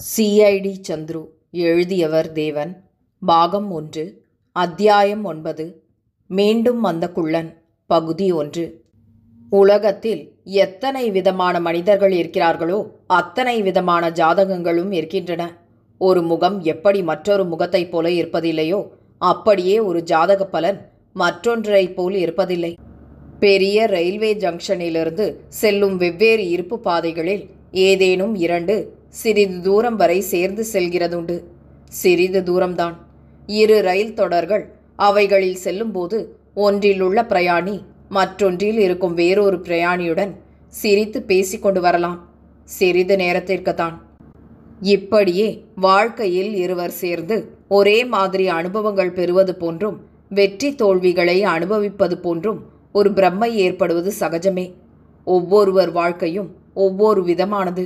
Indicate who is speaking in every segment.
Speaker 1: CID Chandru எழுதியவர் தேவன் பாகம் ஒன்று அத்தியாயம் ஒன்பது மீண்டும் வந்த குள்ளன் பகுதி ஒன்று உலகத்தில் எத்தனை விதமான மனிதர்கள் இருக்கிறார்களோ அத்தனை விதமான ஜாதகங்களும் இருக்கின்றன ஒரு முகம் எப்படி மற்றொரு முகத்தைப் போல இருப்பதில்லையோ அப்படியே ஒரு ஜாதக பலன் மற்றொன்றைப் போல் இருப்பதில்லை பெரிய ரயில்வே ஜங்ஷனிலிருந்து செல்லும் வெவ்வேறு இருப்பு பாதைகளில் ஏதேனும் இரண்டு சிறிது தூரம் வரை சேர்ந்து செல்கிறதுண்டு சிறிது தூரம்தான் இரு ரயில் தொடர்கள் அவைகளில் செல்லும்போது ஒன்றிலுள்ள பிரயாணி மற்றொன்றில் இருக்கும் வேறொரு பிரயாணியுடன் சிரித்து பேசிக்கொண்டு வரலாம் சிறிது நேரத்திற்குத்தான் இப்படியே வாழ்க்கையில் இருவர் சேர்ந்து ஒரே மாதிரி அனுபவங்கள் பெறுவது போன்றும் வெற்றி தோல்விகளை அனுபவிப்பது போன்றும் ஒரு பிரம்மை ஏற்படுவது சகஜமே ஒவ்வொருவர் வாழ்க்கையும் ஒவ்வொரு விதமானது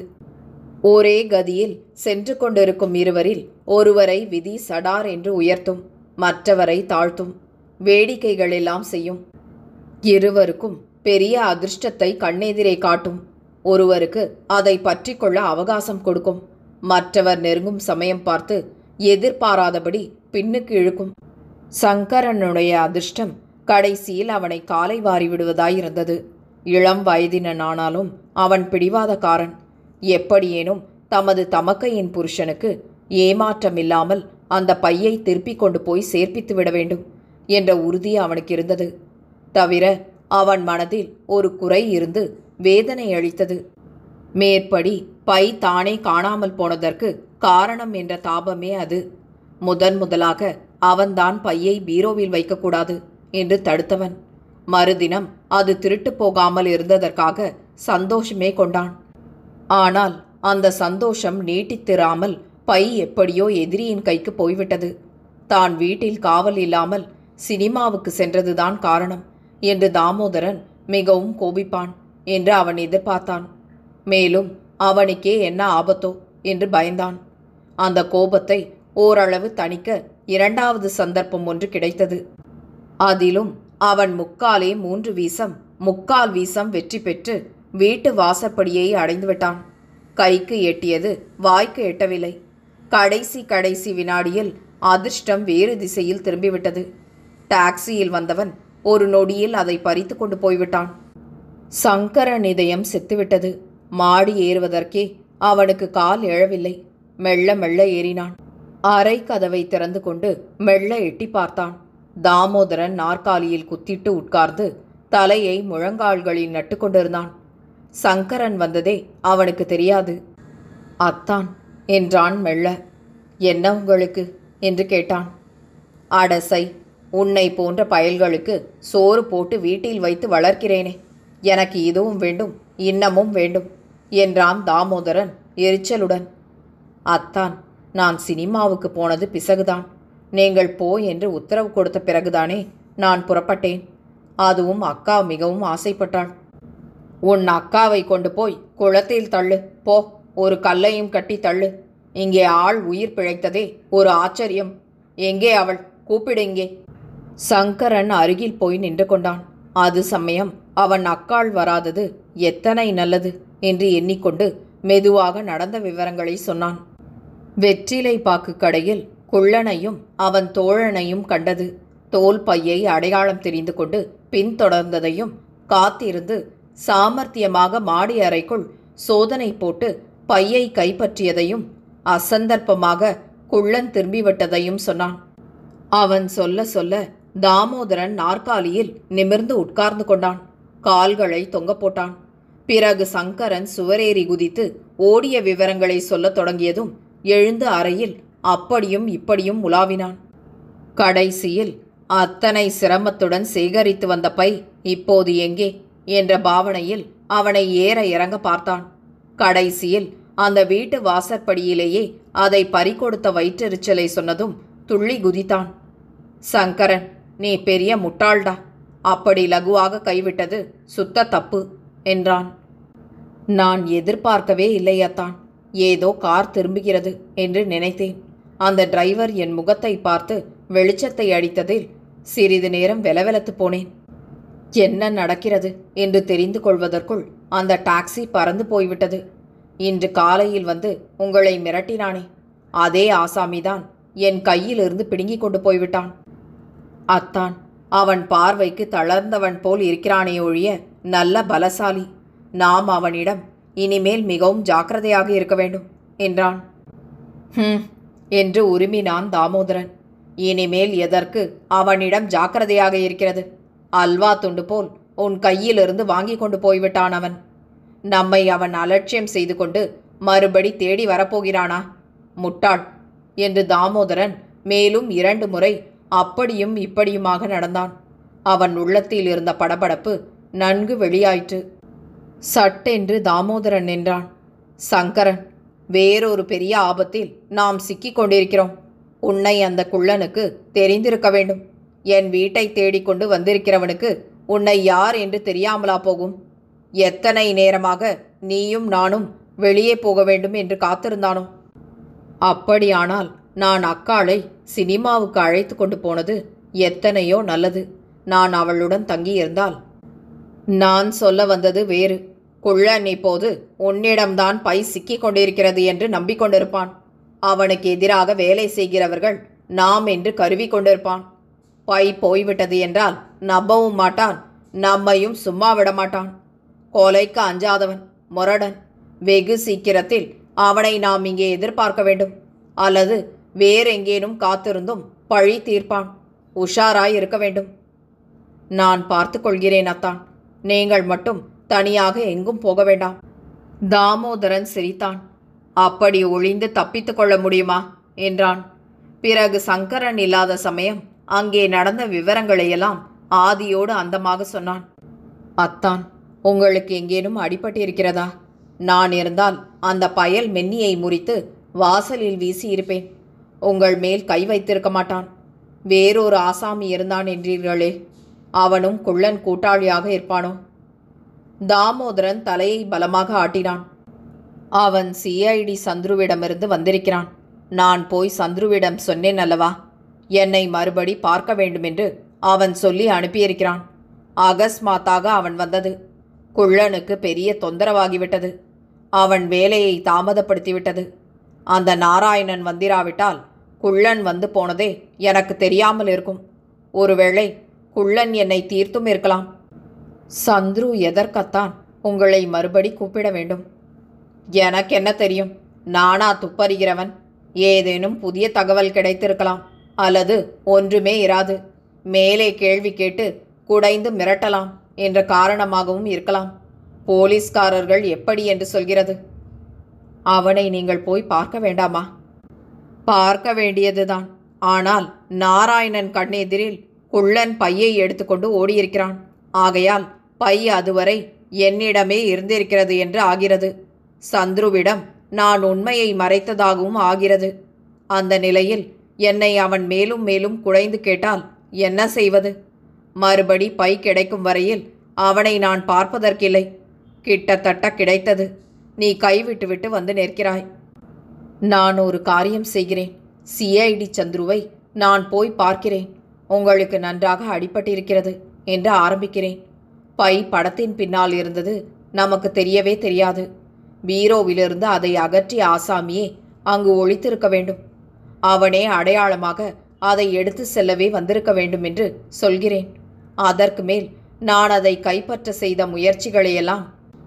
Speaker 1: ஒரே கதியில் சென்று கொண்டிருக்கும் இருவரில் ஒருவரை விதி சடார் என்று உயர்த்தும் மற்றவரை தாழ்த்தும் வேடிக்கைகளெல்லாம் செய்யும் இருவருக்கும் பெரிய அதிர்ஷ்டத்தை கண்ணெதிரே காட்டும் ஒருவருக்கு அதை பற்றி கொள்ள அவகாசம் கொடுக்கும் மற்றவர் நெருங்கும் சமயம் பார்த்து எதிர்பாராதபடி பின்னுக்கு இழுக்கும் சங்கரனுடைய அதிர்ஷ்டம் கடைசியில் அவனை காலை வாரி விடுவதாயிருந்தது இளம் வயதினனானாலும் அவன் பிடிவாதக்காரன் எப்படியேனும் தமது தமக்கையின் புருஷனுக்கு ஏமாற்றமில்லாமல் அந்த பையை திருப்பிக் கொண்டு போய் சேர்ப்பித்து விட வேண்டும் என்ற உறுதி அவனுக்கு இருந்தது தவிர அவன் மனதில் ஒரு குறை இருந்து வேதனை அளித்தது மேற்படி பை தானே காணாமல் போனதற்கு காரணம் என்ற தாபமே அது முதன் முதலாக அவன்தான் பையை பீரோவில் வைக்கக்கூடாது என்று தடுத்தவன் மறுதினம் அது திருட்டு போகாமல் இருந்ததற்காக சந்தோஷமே கொண்டான் ஆனால் அந்த சந்தோஷம் நீட்டித்திராமல் பை எப்படியோ எதிரியின் கைக்கு போய்விட்டது தான் வீட்டில் காவல் இல்லாமல் சினிமாவுக்கு சென்றதுதான் காரணம் என்று தாமோதரன் மிகவும் கோபிப்பான் என்று அவன் எதிர்பார்த்தான் மேலும் அவனுக்கே என்ன ஆபத்தோ என்று பயந்தான் அந்த கோபத்தை ஓரளவு தணிக்க இரண்டாவது சந்தர்ப்பம் ஒன்று கிடைத்தது அதிலும் அவன் முக்காலே மூன்று வீசம் முக்கால் வீசம் வெற்றி பெற்று வீட்டு வாசற்படியை அடைந்துவிட்டான் கைக்கு எட்டியது வாய்க்கு எட்டவில்லை கடைசி கடைசி வினாடியில் அதிர்ஷ்டம் வேறு திசையில் திரும்பிவிட்டது டாக்ஸியில் வந்தவன் ஒரு நொடியில் அதை பறித்து கொண்டு போய்விட்டான் சங்கரன் இதயம் செத்துவிட்டது மாடி ஏறுவதற்கே அவனுக்கு கால் எழவில்லை மெல்ல மெல்ல ஏறினான் அறை கதவை திறந்து கொண்டு மெல்ல எட்டி பார்த்தான் தாமோதரன் நாற்காலியில் குத்திட்டு உட்கார்ந்து தலையை முழங்கால்களில் நட்டு கொண்டிருந்தான் சங்கரன் வந்ததே அவனுக்கு தெரியாது அத்தான் என்றான் மெல்ல என்ன உங்களுக்கு என்று கேட்டான் அடசை உன்னை போன்ற பயல்களுக்கு சோறு போட்டு வீட்டில் வைத்து வளர்க்கிறேனே எனக்கு இதுவும் வேண்டும் இன்னமும் வேண்டும் என்றான் தாமோதரன் எரிச்சலுடன் அத்தான் நான் சினிமாவுக்கு போனது பிசகுதான் நீங்கள் போ என்று உத்தரவு கொடுத்த பிறகுதானே நான் புறப்பட்டேன் அதுவும் அக்கா மிகவும் ஆசைப்பட்டாள் உன் அக்காவை கொண்டு போய் குளத்தில் தள்ளு போ ஒரு கல்லையும் கட்டி தள்ளு இங்கே ஆள் உயிர் பிழைத்ததே ஒரு ஆச்சரியம் எங்கே அவள் கூப்பிடு இங்கே சங்கரன் அருகில் போய் நின்று கொண்டான் அது சமயம் அவன் அக்காள் வராதது எத்தனை நல்லது என்று எண்ணிக்கொண்டு மெதுவாக நடந்த விவரங்களை சொன்னான் வெற்றிலை பாக்கு கடையில் குள்ளனையும் அவன் தோழனையும் கண்டது தோல் பையை அடையாளம் தெரிந்து கொண்டு பின்தொடர்ந்ததையும் காத்திருந்து சாமர்த்தியமாக மாடி அறைக்குள் சோதனை போட்டு பையை கைப்பற்றியதையும் அசந்தர்ப்பமாக குள்ளன் திரும்பிவிட்டதையும் சொன்னான் அவன் சொல்ல சொல்ல தாமோதரன் நாற்காலியில் நிமிர்ந்து உட்கார்ந்து கொண்டான் கால்களை தொங்க போட்டான் பிறகு சங்கரன் சுவரேறி குதித்து ஓடிய விவரங்களை சொல்லத் தொடங்கியதும் எழுந்து அறையில் அப்படியும் இப்படியும் உலாவினான் கடைசியில் அத்தனை சிரமத்துடன் சேகரித்து வந்த பை இப்போது எங்கே என்ற பாவனையில் அவனை ஏற இறங்க பார்த்தான் கடைசியில் அந்த வீட்டு வாசற்படியிலேயே அதை பறிகொடுத்த வயிற்றெரிச்சலை சொன்னதும் துள்ளி குதித்தான் சங்கரன் நீ பெரிய முட்டாள்டா அப்படி லகுவாக கைவிட்டது சுத்த தப்பு என்றான் நான் எதிர்பார்க்கவே இல்லையத்தான் ஏதோ கார் திரும்புகிறது என்று நினைத்தேன் அந்த டிரைவர் என் முகத்தை பார்த்து வெளிச்சத்தை அடித்ததில் சிறிது நேரம் வெலவெலத்து போனேன் என்ன நடக்கிறது என்று தெரிந்து கொள்வதற்குள் அந்த டாக்ஸி பறந்து போய்விட்டது இன்று காலையில் வந்து உங்களை மிரட்டினானே அதே ஆசாமிதான் என் கையிலிருந்து பிடுங்கிக் கொண்டு போய்விட்டான் அத்தான் அவன் பார்வைக்கு தளர்ந்தவன் போல் இருக்கிறானே ஒழிய நல்ல பலசாலி நாம் அவனிடம் இனிமேல் மிகவும் ஜாக்கிரதையாக இருக்க வேண்டும் என்றான் ஹம் என்று உருமினான் தாமோதரன் இனிமேல் எதற்கு அவனிடம் ஜாக்கிரதையாக இருக்கிறது அல்வா துண்டு போல் உன் கையிலிருந்து வாங்கி கொண்டு போய்விட்டான் அவன் நம்மை அவன் அலட்சியம் செய்து கொண்டு மறுபடி தேடி வரப்போகிறானா முட்டாள் என்று தாமோதரன் மேலும் இரண்டு முறை அப்படியும் இப்படியுமாக நடந்தான் அவன் உள்ளத்தில் இருந்த படபடப்பு நன்கு வெளியாயிற்று சட்டென்று தாமோதரன் நின்றான் சங்கரன் வேறொரு பெரிய ஆபத்தில் நாம் சிக்கிக் கொண்டிருக்கிறோம் உன்னை அந்த குள்ளனுக்கு தெரிந்திருக்க வேண்டும் என் வீட்டை தேடிக்கொண்டு வந்திருக்கிறவனுக்கு உன்னை யார் என்று தெரியாமலா போகும் எத்தனை நேரமாக நீயும் நானும் வெளியே போக வேண்டும் என்று காத்திருந்தானோ அப்படியானால் நான் அக்காளை சினிமாவுக்கு அழைத்து கொண்டு போனது எத்தனையோ நல்லது நான் அவளுடன் தங்கியிருந்தால் நான் சொல்ல வந்தது வேறு குள்ளன் இப்போது உன்னிடம்தான் பை சிக்கிக் கொண்டிருக்கிறது என்று நம்பிக்கொண்டிருப்பான் அவனுக்கு எதிராக வேலை செய்கிறவர்கள் நாம் என்று கருவி கொண்டிருப்பான் பை போய்விட்டது என்றால் நம்பவும் மாட்டான் நம்மையும் சும்மா விட மாட்டான் கொலைக்கு அஞ்சாதவன் முரடன் வெகு சீக்கிரத்தில் அவனை நாம் இங்கே எதிர்பார்க்க வேண்டும் அல்லது வேறெங்கேனும் காத்திருந்தும் பழி தீர்ப்பான் உஷாராய் இருக்க வேண்டும் நான் பார்த்து கொள்கிறேன் அத்தான் நீங்கள் மட்டும் தனியாக எங்கும் போக வேண்டாம் தாமோதரன் சிரித்தான் அப்படி ஒளிந்து தப்பித்துக் கொள்ள முடியுமா என்றான் பிறகு சங்கரன் இல்லாத சமயம் அங்கே நடந்த விவரங்களையெல்லாம் ஆதியோடு அந்தமாக சொன்னான் அத்தான் உங்களுக்கு எங்கேனும் அடிபட்டு இருக்கிறதா நான் இருந்தால் அந்த பயல் மென்னியை முறித்து வாசலில் வீசி இருப்பேன் உங்கள் மேல் கை வைத்திருக்க மாட்டான் வேறொரு ஆசாமி இருந்தான் என்றீர்களே அவனும் குள்ளன் கூட்டாளியாக இருப்பானோ தாமோதரன் தலையை பலமாக ஆட்டினான் அவன் சிஐடி சந்துருவிடமிருந்து வந்திருக்கிறான் நான் போய் சந்துருவிடம் சொன்னேன் அல்லவா என்னை மறுபடி பார்க்க வேண்டுமென்று அவன் சொல்லி அனுப்பியிருக்கிறான் அகஸ்மாத்தாக அவன் வந்தது குள்ளனுக்கு பெரிய தொந்தரவாகிவிட்டது அவன் வேலையை தாமதப்படுத்திவிட்டது அந்த நாராயணன் வந்திராவிட்டால் குள்ளன் வந்து போனதே எனக்கு தெரியாமல் இருக்கும் ஒருவேளை குள்ளன் என்னை தீர்த்தும் இருக்கலாம் சந்துரு எதற்கத்தான் உங்களை மறுபடி கூப்பிட வேண்டும் எனக்கு என்ன தெரியும் நானா துப்பறிகிறவன் ஏதேனும் புதிய தகவல் கிடைத்திருக்கலாம் அல்லது ஒன்றுமே இராது மேலே கேள்வி கேட்டு குடைந்து மிரட்டலாம் என்ற காரணமாகவும் இருக்கலாம் போலீஸ்காரர்கள் எப்படி என்று சொல்கிறது அவனை நீங்கள் போய் பார்க்க வேண்டாமா பார்க்க வேண்டியதுதான் ஆனால் நாராயணன் கண்ணெதிரில் குள்ளன் பையை எடுத்துக்கொண்டு ஓடியிருக்கிறான் ஆகையால் பை அதுவரை என்னிடமே இருந்திருக்கிறது என்று ஆகிறது சந்துருவிடம் நான் உண்மையை மறைத்ததாகவும் ஆகிறது அந்த நிலையில் என்னை அவன் மேலும் மேலும் குழைந்து கேட்டால் என்ன செய்வது மறுபடி பை கிடைக்கும் வரையில் அவனை நான் பார்ப்பதற்கில்லை கிட்டத்தட்ட கிடைத்தது நீ கைவிட்டுவிட்டு வந்து நிற்கிறாய் நான் ஒரு காரியம் செய்கிறேன் சிஐடி சந்துருவை நான் போய் பார்க்கிறேன் உங்களுக்கு நன்றாக அடிபட்டிருக்கிறது என்று ஆரம்பிக்கிறேன் பை படத்தின் பின்னால் இருந்தது நமக்கு தெரியவே தெரியாது பீரோவிலிருந்து அதை அகற்றிய ஆசாமியே அங்கு ஒளித்திருக்க வேண்டும் அவனே அடையாளமாக அதை எடுத்து செல்லவே வந்திருக்க வேண்டும் என்று சொல்கிறேன் அதற்கு மேல் நான் அதை கைப்பற்ற செய்த முயற்சிகளையெல்லாம்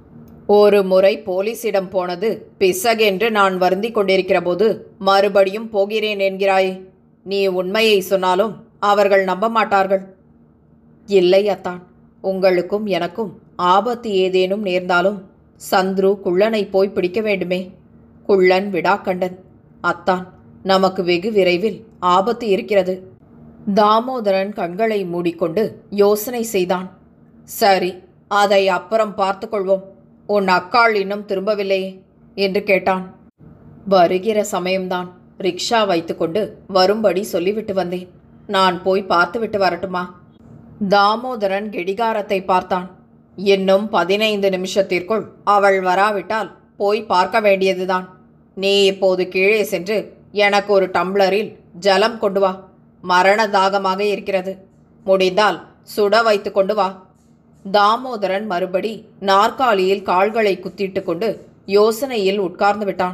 Speaker 1: ஒரு முறை போலீசிடம் போனது பிசகென்று நான் வருந்திக் கொண்டிருக்கிற போது மறுபடியும் போகிறேன் என்கிறாயே நீ உண்மையை சொன்னாலும் அவர்கள் நம்ப மாட்டார்கள் இல்லை அத்தான் உங்களுக்கும் எனக்கும் ஆபத்து ஏதேனும் நேர்ந்தாலும் சந்துரு குள்ளனை போய் பிடிக்க வேண்டுமே குள்ளன் விடாக்கண்டன் அத்தான் நமக்கு வெகு விரைவில் ஆபத்து இருக்கிறது தாமோதரன் கண்களை மூடிக்கொண்டு யோசனை செய்தான் சரி அதை அப்புறம் பார்த்துக்கொள்வோம் உன் அக்காள் இன்னும் திரும்பவில்லையே என்று கேட்டான் வருகிற சமயம்தான் ரிக்ஷா வைத்துக்கொண்டு வரும்படி சொல்லிவிட்டு வந்தேன் நான் போய் பார்த்துவிட்டு வரட்டுமா தாமோதரன் கெடிகாரத்தை பார்த்தான் இன்னும் பதினைந்து நிமிஷத்திற்குள் அவள் வராவிட்டால் போய் பார்க்க வேண்டியதுதான் நீ இப்போது கீழே சென்று எனக்கு ஒரு டம்ளரில் ஜலம் கொண்டு வா மரண தாகமாக இருக்கிறது முடிந்தால் சுட வைத்து கொண்டு வா தாமோதரன் மறுபடி நாற்காலியில் கால்களை குத்திட்டு கொண்டு யோசனையில் உட்கார்ந்து விட்டான்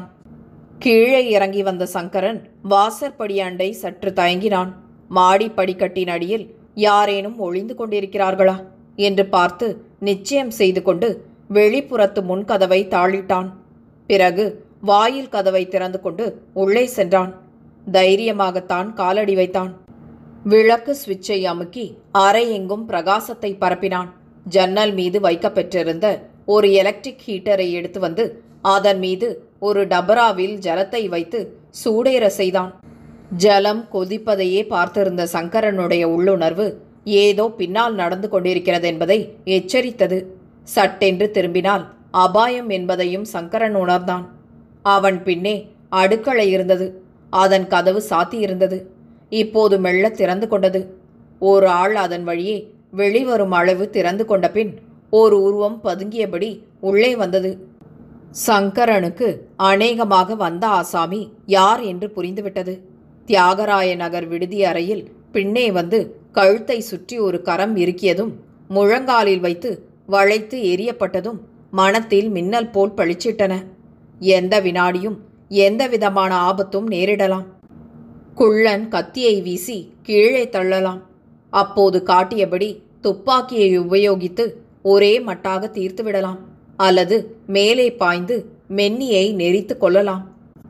Speaker 1: கீழே இறங்கி வந்த சங்கரன் வாசற்படி அண்டை சற்று தயங்கினான் மாடி படிக்கட்டின் அடியில் யாரேனும் ஒளிந்து கொண்டிருக்கிறார்களா என்று பார்த்து நிச்சயம் செய்து கொண்டு வெளிப்புறத்து முன்கதவை தாளிட்டான் பிறகு வாயில் கதவை திறந்து கொண்டு உள்ளே சென்றான் தைரியமாகத்தான் காலடி வைத்தான் விளக்கு சுவிட்சை அமுக்கி அறை எங்கும் பிரகாசத்தை பரப்பினான் ஜன்னல் மீது வைக்கப்பெற்றிருந்த ஒரு எலக்ட்ரிக் ஹீட்டரை எடுத்து வந்து அதன் மீது ஒரு டபராவில் ஜலத்தை வைத்து சூடேற செய்தான் ஜலம் கொதிப்பதையே பார்த்திருந்த சங்கரனுடைய உள்ளுணர்வு ஏதோ பின்னால் நடந்து கொண்டிருக்கிறது என்பதை எச்சரித்தது சட்டென்று திரும்பினால் அபாயம் என்பதையும் சங்கரன் உணர்ந்தான் அவன் பின்னே அடுக்களை இருந்தது அதன் கதவு சாத்தியிருந்தது இப்போது மெல்ல திறந்து கொண்டது ஒரு ஆள் அதன் வழியே வெளிவரும் அளவு திறந்து கொண்ட பின் ஒரு உருவம் பதுங்கியபடி உள்ளே வந்தது சங்கரனுக்கு அநேகமாக வந்த ஆசாமி யார் என்று புரிந்துவிட்டது தியாகராய நகர் விடுதி அறையில் பின்னே வந்து கழுத்தை சுற்றி ஒரு கரம் இறுக்கியதும் முழங்காலில் வைத்து வளைத்து எரியப்பட்டதும் மனத்தில் மின்னல் போல் பளிச்சிட்டன எந்த வினாடியும் எந்த விதமான ஆபத்தும் நேரிடலாம் குள்ளன் கத்தியை வீசி கீழே தள்ளலாம் அப்போது காட்டியபடி துப்பாக்கியை உபயோகித்து ஒரே மட்டாக தீர்த்து விடலாம் அல்லது மேலே பாய்ந்து மென்னியை நெரித்து கொள்ளலாம்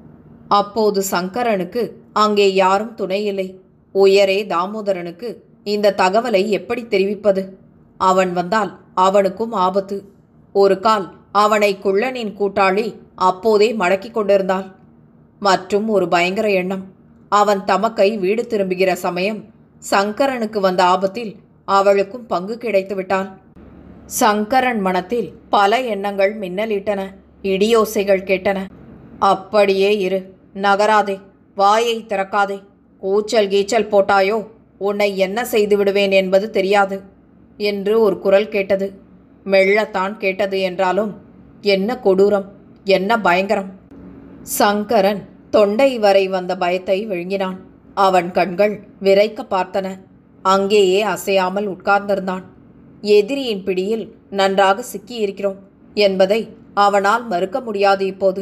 Speaker 1: அப்போது சங்கரனுக்கு அங்கே யாரும் துணையில்லை உயரே தாமோதரனுக்கு இந்த தகவலை எப்படி தெரிவிப்பது அவன் வந்தால் அவனுக்கும் ஆபத்து ஒரு கால் அவனை குள்ளனின் கூட்டாளி அப்போதே மடக்கிக் கொண்டிருந்தாள் மற்றும் ஒரு பயங்கர எண்ணம் அவன் தமக்கை வீடு திரும்புகிற சமயம் சங்கரனுக்கு வந்த ஆபத்தில் அவளுக்கும் பங்கு கிடைத்து விட்டாள் சங்கரன் மனத்தில் பல எண்ணங்கள் மின்னலிட்டன இடியோசைகள் கேட்டன அப்படியே இரு நகராதே வாயை திறக்காதே கூச்சல் கீச்சல் போட்டாயோ உன்னை என்ன செய்து விடுவேன் என்பது தெரியாது என்று ஒரு குரல் கேட்டது மெல்லத்தான் கேட்டது என்றாலும் என்ன கொடூரம் என்ன பயங்கரம் சங்கரன் தொண்டை வரை வந்த பயத்தை விழுங்கினான் அவன் கண்கள் விரைக்க பார்த்தன அங்கேயே அசையாமல் உட்கார்ந்திருந்தான் எதிரியின் பிடியில் நன்றாக சிக்கியிருக்கிறோம் என்பதை அவனால் மறுக்க முடியாது இப்போது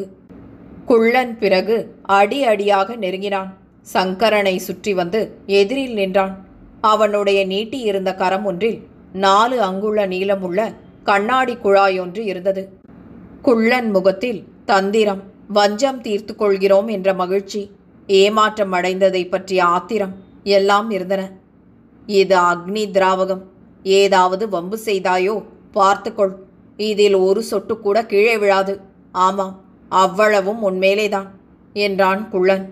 Speaker 1: குள்ளன் பிறகு அடி அடியாக நெருங்கினான் சங்கரனை சுற்றி வந்து எதிரில் நின்றான் அவனுடைய நீட்டியிருந்த கரம் ஒன்றில் நாலு அங்குள்ள நீளமுள்ள கண்ணாடி குழாயொன்று இருந்தது குள்ளன் முகத்தில் தந்திரம் வஞ்சம் தீர்த்து கொள்கிறோம் என்ற மகிழ்ச்சி ஏமாற்றம் அடைந்ததை பற்றிய ஆத்திரம் எல்லாம் இருந்தன இது அக்னி திராவகம் ஏதாவது வம்பு செய்தாயோ பார்த்துக்கொள் இதில் ஒரு சொட்டு கூட கீழே விழாது ஆமாம் அவ்வளவும் உன்மேலேதான் என்றான் குள்ளன்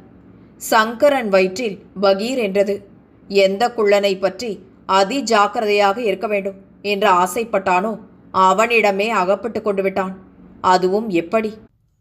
Speaker 1: சங்கரன் வயிற்றில் பகீர் என்றது எந்த குள்ளனை பற்றி அதி ஜாக்கிரதையாக இருக்க வேண்டும் என்று ஆசைப்பட்டானோ அவனிடமே அகப்பட்டு கொண்டு விட்டான் அதுவும் எப்படி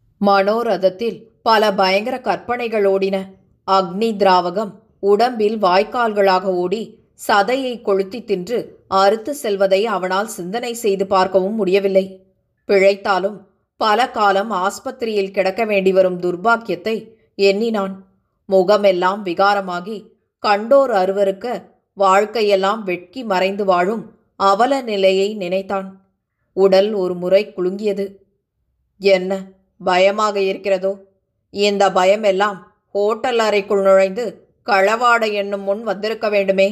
Speaker 1: மனோரதத்தில் பல பயங்கர கற்பனைகள் ஓடின அக்னி திராவகம் உடம்பில் வாய்க்கால்களாக ஓடி சதையை கொளுத்தி தின்று அறுத்து செல்வதை அவனால் சிந்தனை செய்து பார்க்கவும் முடியவில்லை பிழைத்தாலும் பல காலம் ஆஸ்பத்திரியில் கிடக்க வேண்டி வரும் துர்பாக்கியத்தை எண்ணினான் முகமெல்லாம் விகாரமாகி கண்டோர் அருவருக்க வாழ்க்கையெல்லாம் வெட்கி மறைந்து வாழும் அவல நிலையை நினைத்தான் உடல் ஒரு முறை குலுங்கியது என்ன பயமாக இருக்கிறதோ இந்த பயமெல்லாம் ஹோட்டல் அறைக்குள் நுழைந்து களவாட எண்ணும் முன் வந்திருக்க வேண்டுமே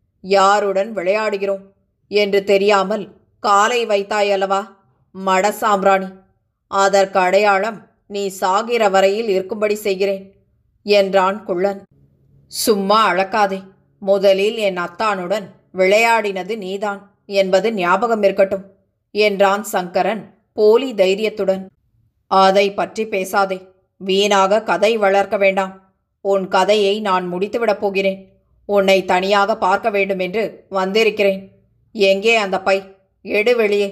Speaker 1: யாருடன் விளையாடுகிறோம் என்று தெரியாமல் காலை வைத்தாய் அல்லவா மட சாம்பிராணி அதற்கு அடையாளம் நீ சாகிற வரையில் இருக்கும்படி செய்கிறேன் என்றான் குள்ளன் சும்மா அளக்காதே முதலில் என் அத்தானுடன் விளையாடினது நீதான் என்பது ஞாபகம் இருக்கட்டும் என்றான் சங்கரன் போலி தைரியத்துடன் அதை பற்றி பேசாதே வீணாக கதை வளர்க்க வேண்டாம் உன் கதையை நான் முடித்துவிடப் போகிறேன் உன்னை தனியாக பார்க்க வேண்டும் என்று வந்திருக்கிறேன் எங்கே அந்த பை எடு வெளியே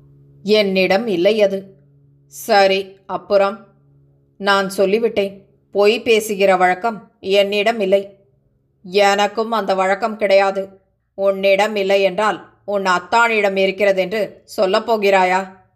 Speaker 1: என்னிடம் இல்லை அது சரி அப்புறம் நான் சொல்லிவிட்டேன் பொய் பேசுகிற வழக்கம் என்னிடம் இல்லை எனக்கும் அந்த வழக்கம் கிடையாது உன்னிடம் இல்லை என்றால் உன் அத்தானிடம் இருக்கிறது என்று சொல்லப் போகிறாயா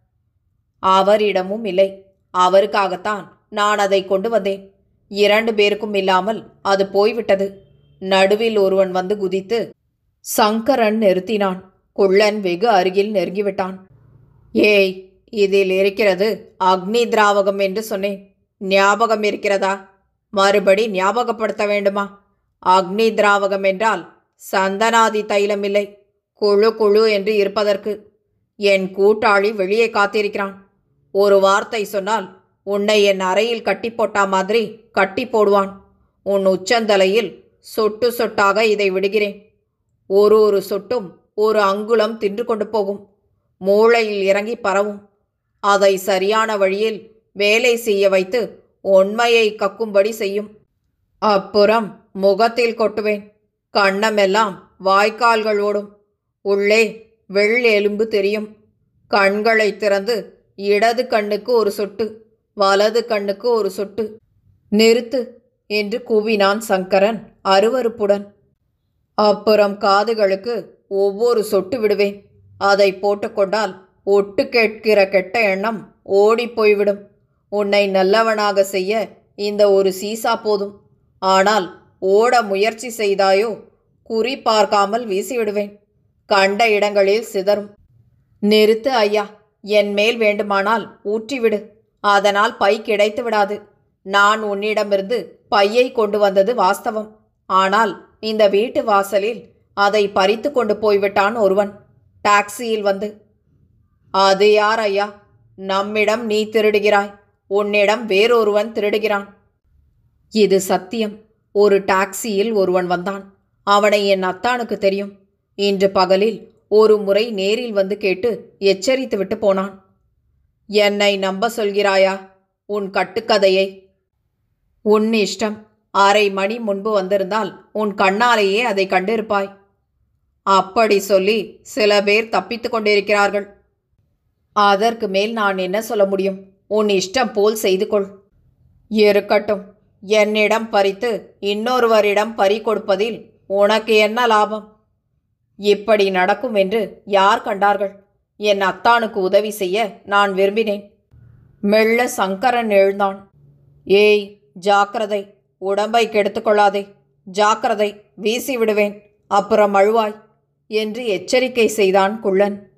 Speaker 1: அவரிடமும் இல்லை அவருக்காகத்தான் நான் அதை கொண்டு வந்தேன் இரண்டு பேருக்கும் இல்லாமல் அது போய்விட்டது நடுவில் ஒருவன் வந்து குதித்து சங்கரன் நிறுத்தினான் குள்ளன் வெகு அருகில் நெருங்கிவிட்டான் ஏய் இதில் இருக்கிறது அக்னி திராவகம் என்று சொன்னேன் ஞாபகம் இருக்கிறதா மறுபடி ஞாபகப்படுத்த வேண்டுமா அக்னி திராவகம் என்றால் சந்தனாதி தைலம் இல்லை குழு குழு என்று இருப்பதற்கு என் கூட்டாளி வெளியே காத்திருக்கிறான் ஒரு வார்த்தை சொன்னால் உன்னை என் அறையில் கட்டி போட்டா மாதிரி கட்டி போடுவான் உன் உச்சந்தலையில் சொட்டு சொட்டாக இதை விடுகிறேன் ஒரு ஒரு சொட்டும் ஒரு அங்குலம் தின்று கொண்டு போகும் மூளையில் இறங்கி பரவும் அதை சரியான வழியில் வேலை செய்ய வைத்து உண்மையை கக்கும்படி செய்யும் அப்புறம் முகத்தில் கொட்டுவேன் கண்ணமெல்லாம் வாய்க்கால்கள் ஓடும் உள்ளே வெள்ளெலும்பு தெரியும் கண்களை திறந்து இடது கண்ணுக்கு ஒரு சொட்டு வலது கண்ணுக்கு ஒரு சொட்டு நிறுத்து என்று கூவினான் சங்கரன் அருவருப்புடன் அப்புறம் காதுகளுக்கு ஒவ்வொரு சொட்டு விடுவேன் அதை போட்டுக்கொண்டால் ஒட்டு கேட்கிற கெட்ட எண்ணம் ஓடிப் போய்விடும் உன்னை நல்லவனாக செய்ய இந்த ஒரு சீசா போதும் ஆனால் ஓட முயற்சி செய்தாயோ குறி பார்க்காமல் வீசிவிடுவேன் கண்ட இடங்களில் சிதறும் நிறுத்து ஐயா என் மேல் வேண்டுமானால் ஊற்றிவிடு அதனால் பை கிடைத்து விடாது நான் உன்னிடமிருந்து பையை கொண்டு வந்தது வாஸ்தவம் ஆனால் இந்த வீட்டு வாசலில் அதை பறித்து கொண்டு போய்விட்டான் ஒருவன் டாக்ஸியில் வந்து அது யார் ஐயா நம்மிடம் நீ திருடுகிறாய் உன்னிடம் வேறொருவன் திருடுகிறான் இது சத்தியம் ஒரு டாக்ஸியில் ஒருவன் வந்தான் அவனை என் அத்தானுக்கு தெரியும் இன்று பகலில் ஒரு முறை நேரில் வந்து கேட்டு எச்சரித்து விட்டு போனான் என்னை நம்ப சொல்கிறாயா உன் கட்டுக்கதையை உன் இஷ்டம் அரை மணி முன்பு வந்திருந்தால் உன் கண்ணாலேயே அதை கண்டிருப்பாய் அப்படி சொல்லி சில பேர் தப்பித்து கொண்டிருக்கிறார்கள் அதற்கு மேல் நான் என்ன சொல்ல முடியும் உன் இஷ்டம் போல் செய்து கொள் இருக்கட்டும் என்னிடம் பறித்து இன்னொருவரிடம் பறி கொடுப்பதில் உனக்கு என்ன லாபம் இப்படி நடக்கும் என்று யார் கண்டார்கள் என் அத்தானுக்கு உதவி செய்ய நான் விரும்பினேன் மெல்ல சங்கரன் எழுந்தான் ஏய் ஜாக்கிரதை உடம்பை கெடுத்துக்கொள்ளாதே ஜாக்கிரதை வீசி விடுவேன் அப்புறம் அழுவாய் என்று எச்சரிக்கை செய்தான் குள்ளன்